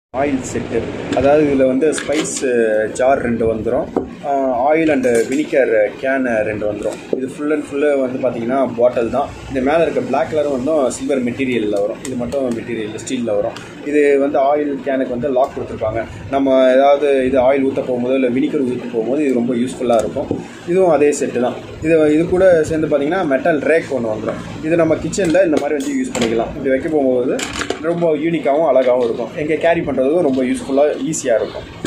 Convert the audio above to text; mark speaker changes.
Speaker 1: oil set அதாவது இதில் வந்து ஸ்பைஸ் ஜார் ரெண்டு வந்துடும் ஆயில் அண்டு வினிகர் கேன் ரெண்டு வந்துடும் இது ஃபுல் அண்ட் ஃபுல்லு வந்து பார்த்தீங்கன்னா பாட்டில் தான் இந்த மேலே இருக்க பிளாக் கலர் வந்து சில்வர் மெட்டீரியலில் வரும் இது மட்டும் மெட்டீரியல் ஸ்டீலில் வரும் இது வந்து ஆயில் கேனுக்கு வந்து லாக் கொடுத்துருப்பாங்க நம்ம ஏதாவது இது ஆயில் ஊற்ற போகும்போது இல்லை வினிகர் ஊற்ற போகும்போது இது ரொம்ப யூஸ்ஃபுல்லாக இருக்கும் இதுவும் அதே செட்டு தான் இது இது கூட சேர்ந்து பார்த்தீங்கன்னா மெட்டல் ரேக் ஒன்று வந்துடும் இது நம்ம கிச்சனில் இந்த மாதிரி வந்து யூஸ் பண்ணிக்கலாம் இப்படி வைக்க போகும்போது ரொம்ப யூனிக்காகவும் அழகாகவும் இருக்கும் எங்கே கேரி பண்ணுறதுக்கும் ரொம்ப யூஸ்ஃபுல்லாக ஈஸியாக இருக்கும்